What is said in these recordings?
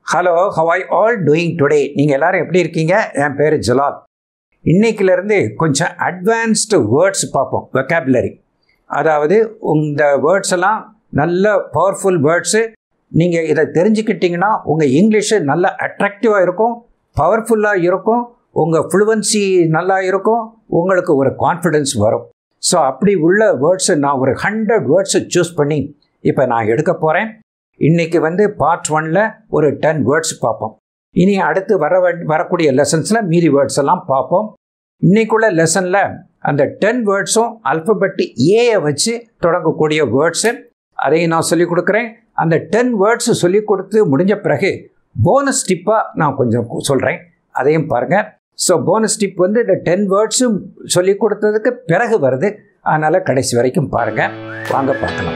hello how I all doing today நீங்கள் எல்லாரும் எப்படி இருக்கீங்க என் பேர் ஜலால் இன்னைக்கிலேருந்து கொஞ்சம் அட்வான்ஸ்டு வேர்ட்ஸ் பார்ப்போம் வெக்காபுலரி அதாவது இந்த வேர்ட்ஸ் எல்லாம் நல்ல பவர்ஃபுல் வேர்ட்ஸு நீங்கள் இதை தெரிஞ்சுக்கிட்டிங்கன்னா உங்கள் இங்கிலீஷு நல்ல அட்ராக்டிவாக இருக்கும் பவர்ஃபுல்லாக இருக்கும் உங்கள் ஃப்ளூவன்சி நல்லா இருக்கும் உங்களுக்கு ஒரு கான்ஃபிடென்ஸ் வரும் ஸோ அப்படி உள்ள வேர்ட்ஸு நான் ஒரு ஹண்ட்ரட் வேர்ட்ஸை சூஸ் பண்ணி இப்போ நான் எடுக்க போகிறேன் இன்றைக்கி வந்து பார்ட் ஒனில் ஒரு டென் வேர்ட்ஸ் பார்ப்போம் இனி அடுத்து வர வே- வரக்கூடிய லெசன்ஸில் மீதி வேர்ட்ஸ் எல்லாம் பார்ப்போம் இன்னைக்குள்ள லெசனில் அந்த டென் வேர்ட்ஸும் அல்பபெட் ஏயை வச்சு தொடங்கக்கூடிய வேர்ட்ஸு அதையும் நான் சொல்லிக் கொடுக்குறேன் அந்த டென் வேர்ட்ஸ் சொல்லிக் கொடுத்து முடிஞ்ச பிறகு போனஸ் டிப்பாக நான் கொஞ்சம் சொல்கிறேன் அதையும் பாருங்கள் ஸோ போனஸ் டிப் வந்து இந்த டென் வேர்ட்ஸும் சொல்லிக் கொடுத்ததுக்கு பிறகு வருது அதனால் கடைசி வரைக்கும் பாருங்கள் வாங்க பார்க்கலாம்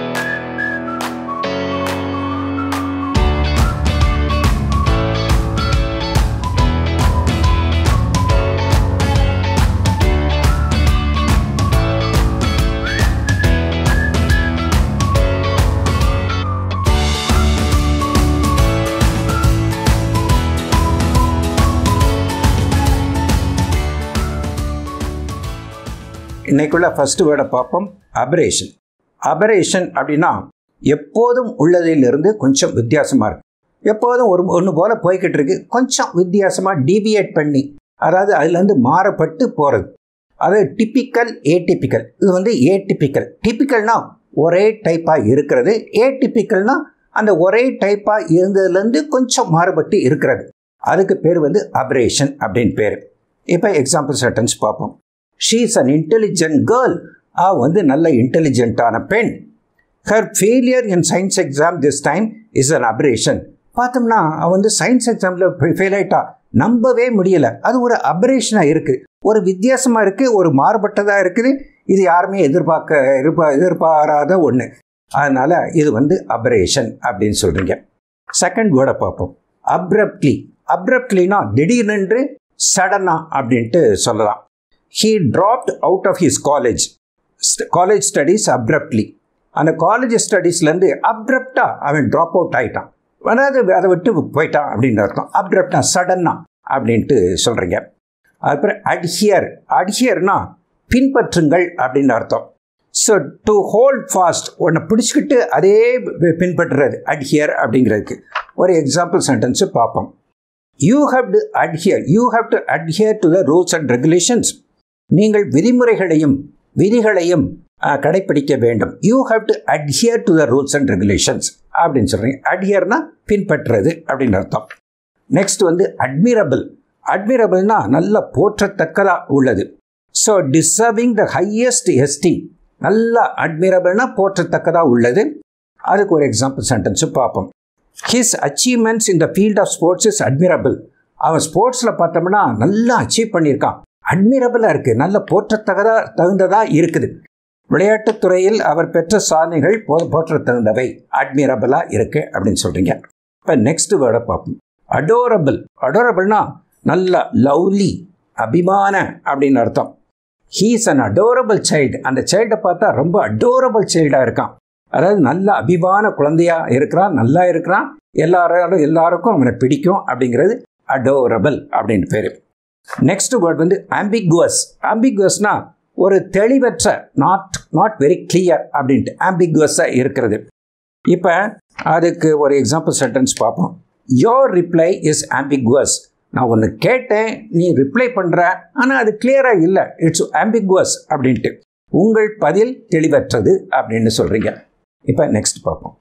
இன்னைக்குள்ள ஃபர்ஸ்ட் வேர்டை பார்ப்போம் அபரேஷன் அபரேஷன் அப்படின்னா எப்போதும் உள்ளதிலிருந்து கொஞ்சம் வித்தியாசமாக இருக்கு எப்போதும் ஒரு ஒன்று போல போய்கிட்டு இருக்கு கொஞ்சம் வித்தியாசமாக டீவியேட் பண்ணி அதாவது அதுலேருந்து மாறப்பட்டு போகிறது அது டிப்பிக்கல் ஏடிப்பிக்கல் இது வந்து ஏடிப்பிக்கல் டிப்பிக்கல்னா ஒரே டைப்பாக இருக்கிறது ஏடிப்பிக்கல்னா அந்த ஒரே டைப்பாக இருந்ததுலேருந்து கொஞ்சம் மாறுபட்டு இருக்கிறது அதுக்கு பேர் வந்து அபரேஷன் அப்படின்னு பேர் இப்போ எக்ஸாம்பிள் சென்டென்ஸ் பார்ப்போம் she is an intelligent girl அவ வந்து நல்ல இன்டெலிஜென்ட்டான பெண் her failure in science exam this time is an aberration பார்த்தோம்னா அவ வந்து சயின்ஸ் எக்ஸாமில் ஃபெயில் ஆயிட்டா நம்பவே முடியல அது ஒரு அபரேஷனாக இருக்குது ஒரு வித்தியாசமாக இருக்குது ஒரு மாறுபட்டதாக இருக்குது இது யாருமே எதிர்பார்க்க எதிர்பா எதிர்பாராத ஒன்று அதனால் இது வந்து அபரேஷன் அப்படின்னு சொல்கிறீங்க செகண்ட் வேர்டை பார்ப்போம் அப்ரப்ட்லி அப்ரப்ட்லினா திடீரென்று சடனா அப்படின்ட்டு சொல்லலாம் he dropped out of his college college studies abruptly அந்த காலேஜ் ஸ்டடீஸ்லேருந்து அப்ரப்டாக அவன் ட்ராப் அவுட் ஆகிட்டான் அதாவது அதை விட்டு போயிட்டான் அப்படின்னு அர்த்தம் அப்ரப்டா சடன்னா அப்படின்ட்டு சொல்கிறீங்க அப்புறம் அட்ஹியர் அட்ஹியர்னா பின்பற்றுங்கள் அப்படின்னு அர்த்தம் ஸோ டு ஹோல்ட் ஃபாஸ்ட் உன்னை பிடிச்சிக்கிட்டு அதே பி- பின்பற்றுறது அட்ஹியர் அப்படிங்கிறதுக்கு ஒரு எக்ஸாம்பிள் சென்டென்ஸு பார்ப்போம் you have to adhere you have to adhere to the rules and regulations நீங்கள் விதிமுறைகளையும் விதிகளையும் அஹ், கடைப்பிடிக்க வேண்டும் you have to adhere to the rules and regulations அப்படின்னு சொல்கிறீங்க அட்ஹியர்னா பின்பற்றுறது அப்படின்னு அர்த்தம் நெக்ஸ்ட் வந்து அட்மிரபிள் அட்மிரபிள்னா நல்ல போற்றத்தக்கதாக உள்ளது ஸோ டிசர்விங் த ஹையஸ்ட் எஸ்டி நல்ல அட்மிரபிள்னா போற்றத்தக்கதாக உள்ளது அதுக்கு ஒரு எக்ஸாம்பிள் சென்டென்ஸு பார்ப்போம் his achievements in the field of sports is admirable அவன் ஸ்போர்ட்ஸில் பார்த்தோம்னா நல்லா அச்சீவ் பண்ணியிருக்கான் அட்மிரபிளாக இருக்குது நல்ல போற்றத்தகதா தகுந்ததாக இருக்குது விளையாட்டுத் துறையில் அவர் பெற்ற சாதனைகள் போ போற்ற தகுந்தவை அட்மிரபிளாக இருக்கு அப்படின்னு சொல்கிறீங்க இப்போ நெக்ஸ்ட் வேர்டை பார்ப்போம் அடோரபிள் அடோரபிள்னா நல்ல லவ்லி அபிமான அப்படின்னு அர்த்தம் ஹீஸ் அன் அடோரபிள் சைல்டு அந்த சைல்டை பார்த்தா ரொம்ப அடோரபிள் சைல்டாக இருக்கான் அதாவது நல்ல அபிமான குழந்தையா இருக்கிறான் நல்லா இருக்கிறான் எல்லாரும் எல்லாருக்கும் அவனை பிடிக்கும் அப்படிங்கிறது அடோரபிள் அப்படின்னு பேர் நெக்ஸ்ட் வேர்ட் வந்து ஆம்பிகுவஸ் ஆம்பிகுவஸ்னா ஒரு தெளிவற்ற நாட் நாட் வெரி கிளியர் அப்படின்ட்டு ஆம்பிகுவஸாக இருக்கிறது இப்போ அதுக்கு ஒரு எக்ஸாம்பிள் சென்டென்ஸ் பார்ப்போம் யோர் ரிப்ளை இஸ் ஆம்பிகுவஸ் நான் ஒன்று கேட்டேன் நீ ரிப்ளை பண்ணுற ஆனால் அது கிளியராக இல்லை இட்ஸ் ஆம்பிகுவஸ் அப்படின்ட்டு உங்கள் பதில் தெளிவற்றது அப்படின்னு சொல்கிறீங்க இப்போ நெக்ஸ்ட் பார்ப்போம்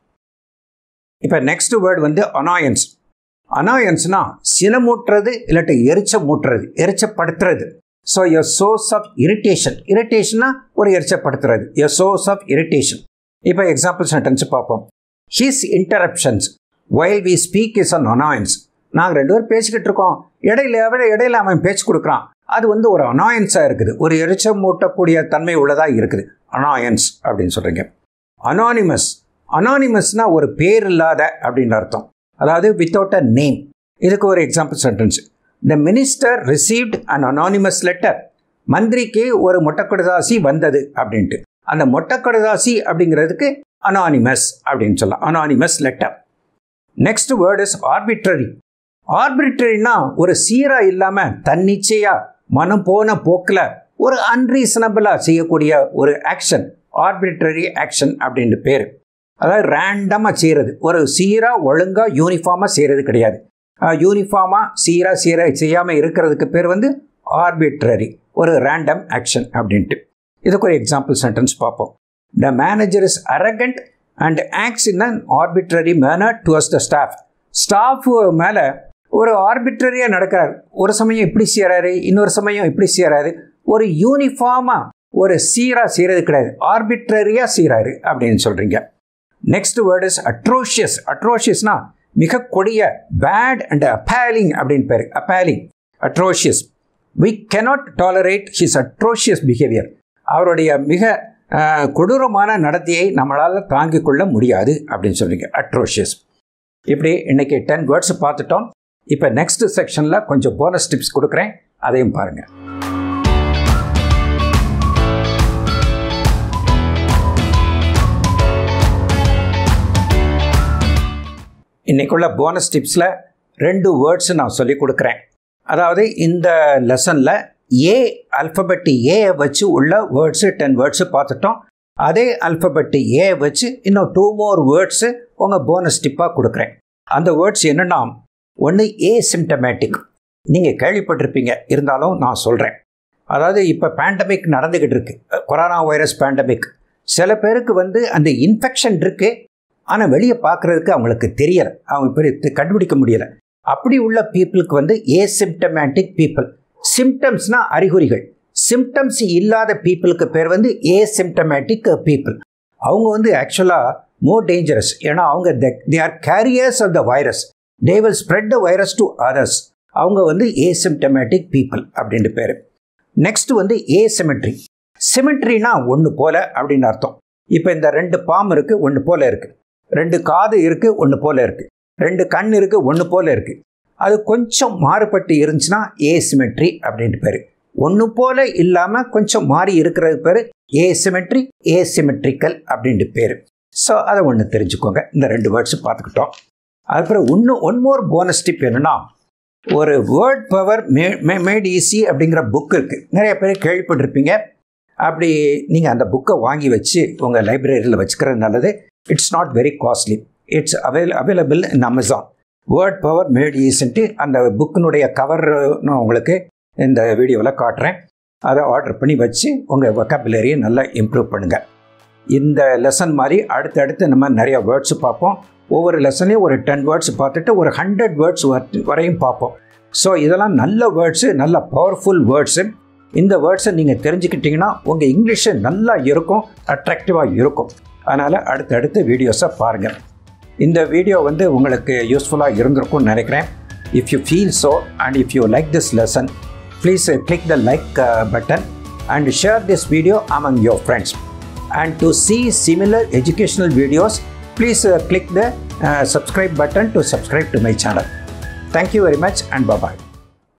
இப்போ நெக்ஸ்ட் வேர்டு வந்து அனாயன்ஸ் அனாயன்ஸ்னா சினமூட்டுறது இல்லாட்டி எரிச்ச மூட்டுறது எரிச்சப்படுத்துறது so a source of irritation இரிட்டேஷன்னா ஒரு எரிச்சப்படுத்துறது எ சோர்ஸ் ஆஃப் இரிட்டேஷன் இப்போ எக்ஸாம்பிள் சென்டென்ஸ் பார்ப்போம் his interruptions while we speak is an annoyance நாங்கள் ரெண்டு பேரும் பேசிக்கிட்டு இருக்கோம் இடையில அவன் இடையில அவன் பேச்சு கொடுக்குறான் அது வந்து ஒரு அனாயன்ஸாக இருக்குது ஒரு எரிச்சம் மூட்டக்கூடிய தன்மை உள்ளதாக இருக்குது அனாயன்ஸ் அப்படின்னு சொல்கிறீங்க அனானிமஸ் அனானிமஸ்னா ஒரு பேர் இல்லாத அப்படின்னு அர்த்தம் அதாவது வித்தவுட் அ நேம் இதுக்கு ஒரு example sentence the minister received an anonymous letter மந்திரிக்கு ஒரு மொட்டக்கடுதாசி வந்தது அப்படின்ட்டு அந்த மொட்டக்கடுதாசி அப்படிங்கிறதுக்கு அனானிமஸ் அப்படின்னு சொல்லலாம் anonymous letter next word is arbitrary ஆர்பிட்ரரினா ஒரு சீராக இல்லாமல் தன்னிச்சையாக மனம் போன போக்கில் ஒரு அன்ரீசனபிளாக செய்யக்கூடிய ஒரு ஆக்ஷன் ஆர்பிட்ரரி ஆக்ஷன் அப்படின்ட்டு பேர் அதாவது ரேண்டமாக செய்கிறது ஒரு சீராக ஒழுங்காக யூனிஃபார்மாக செய்கிறது கிடையாது யூனிஃபார்மாக சீராக சீராக செய்யாமல் இருக்கிறதுக்கு பேர் வந்து ஆர்பிட்ரரி ஒரு ரேண்டம் ஆக்ஷன் அப்படின்ட்டு இதுக்கு ஒரு எக்ஸாம்பிள் சென்டென்ஸ் பார்ப்போம் the manager is arrogant and acts in an arbitrary manner towards the staff staff மேலே ஒரு ஆர்பிட்ரரியாக நடக்கிறார் ஒரு சமயம் இப்படி செய்கிறாரு இன்னொரு சமயம் இப்படி செய்கிறாரு ஒரு யூனிஃபார்மாக ஒரு சீராக செய்கிறது கிடையாது ஆர்பிட்ரரியாக செய்கிறாரு அப்படின்னு சொல்கிறீங்க நெக்ஸ்ட் வேர்ட் இஸ் அட்ரோஷியஸ் அட்ரோஷியஸ்னா மிக கொடிய பேட் அண்ட் அப்பேலிங் அப்படின்னு பேர் appalling atrocious we cannot tolerate his atrocious behaviour அவருடைய மிக கொடூரமான நடத்தையை நம்மளால் தாங்கிக் கொள்ள முடியாது அப்படின்னு சொல்றீங்க அட்ரோஷியஸ் இப்படி இன்னைக்கு டென் வேர்ட்ஸ் பார்த்துட்டோம் இப்போ நெக்ஸ்ட் செக்ஷனில் கொஞ்சம் போனஸ் டிப்ஸ் கொடுக்குறேன் அதையும் பாருங்கள் இன்றைக்குள்ள போனஸ் டிப்ஸில் ரெண்டு வேர்ட்ஸ் நான் சொல்லி கொடுக்குறேன் அதாவது இந்த லெசனில் ஏ அல்ஃபபெட் ஏ வச்சு உள்ள வேர்ட்ஸு டென் வேர்ட்ஸு பார்த்துட்டோம் அதே அல்ஃபபெட் ஏ வச்சு இன்னும் டூ மோர் வேர்ட்ஸு உங்கள் போனஸ் டிப்பாக கொடுக்குறேன் அந்த வேர்ட்ஸ் என்னென்னா ஒன்று ஏ சிம்டமேட்டிக் நீங்கள் கேள்விப்பட்டிருப்பீங்க இருந்தாலும் நான் சொல்கிறேன் அதாவது இப்போ பேண்டமிக் நடந்துக்கிட்டு இருக்கு கொரோனா வைரஸ் பேண்டமிக் சில பேருக்கு வந்து அந்த இன்ஃபெக்ஷன் இருக்குது ஆனால் வெளியே பார்க்குறதுக்கு அவங்களுக்கு தெரியலை அவங்க பெரிய கண்டுபிடிக்க முடியலை அப்படி உள்ள பீப்புளுக்கு வந்து ஏசிம்டமேட்டிக் பீப்புள் சிம்டம்ஸ்னால் அறிகுறிகள் சிம்டம்ஸ் இல்லாத பீப்புளுக்கு பேர் வந்து ஏசிம்டமேட்டிக் பீப்புள் அவங்க வந்து ஆக்சுவலாக மோர் டேஞ்சரஸ் ஏன்னா அவங்க they are carriers of the virus they will spread the virus to others அவங்க வந்து ஏசிம்டமேட்டிக் பீப்புள் அப்படின்ட்டு பேர் நெக்ஸ்ட் வந்து ஏசிமெட்ரி சிமெட்ரினா ஒன்று போல அப்படின்னு அர்த்தம் இப்போ இந்த ரெண்டு பாம் இருக்குது ஒன்று போல இருக்குது ரெண்டு காது இருக்குது ஒன்று போல இருக்குது ரெண்டு கண் இருக்குது ஒன்று போல இருக்குது அது கொஞ்சம் மாறுபட்டு இருந்துச்சுன்னா ஏசிமெட்ரி அப்படின்ட்டு பேர் ஒன்று போல இல்லாமல் கொஞ்சம் மாறி இருக்கிறது பேர் ஏசிமெட்ரி ஏசிமெட்ரிக்கல் அப்படின்ட்டு பேர் ஸோ அதை ஒன்று தெரிஞ்சுக்கோங்க இந்த ரெண்டு வேர்ட்ஸ் பார்த்துக்கிட்டோம் அதுக்கப்புறம் இன்னும் ஒன் மோர் போனஸ் டிப் என்னென்னா ஒரு word power may made easy அப்படிங்கிற புக் இருக்குது நிறைய பேர் கேள்விப்பட்டிருப்பீங்க அப்படி நீங்கள் அந்த புக்கை வாங்கி வச்சு உங்கள் லைப்ரரியில் வச்சுக்கிறது நல்லது it's not very costly it's avail available in Amazon word power made ஈஸ்ன்ட்டு அந்த புக்கினுடைய கவர் நான் உங்களுக்கு இந்த வீடியோவில் காட்டுறேன் அதை ஆர்டர் பண்ணி வச்சு உங்கள் வொக்காபுலரியை நல்லா இம்ப்ரூவ் பண்ணுங்கள் இந்த லெசன் மாதிரி அடுத்தடுத்து நம்ம நிறைய வேர்ட்ஸ் பார்ப்போம் ஒவ்வொரு லெசன்லேயும் ஒரு டென் வேர்ட்ஸ் பார்த்துட்டு ஒரு ஹண்ட்ரட் வேர்ட்ஸ் வரையும் பார்ப்போம் ஸோ இதெல்லாம் நல்ல வேர்ட்ஸு நல்ல பவர்ஃபுல் வேர்ட்ஸு இந்த வேர்ட்ஸை நீங்கள் தெரிஞ்சுக்கிட்டிங்கன்னா உங்கள் இங்கிலீஷு நல்லா இருக்கும் அட்ராக்டிவாக இருக்கும் அதனால் அடுத்தடுத்து வீடியோஸை பாருங்கள் இந்த வீடியோ வந்து உங்களுக்கு யூஸ்ஃபுல்லாக இருந்திருக்கும்னு நினைக்கிறேன் if you feel so and if you like this lesson please click the like button and share this video among your friends and to see similar educational videos please uh, click the uh, subscribe button to subscribe to my channel thank you very much and bye bye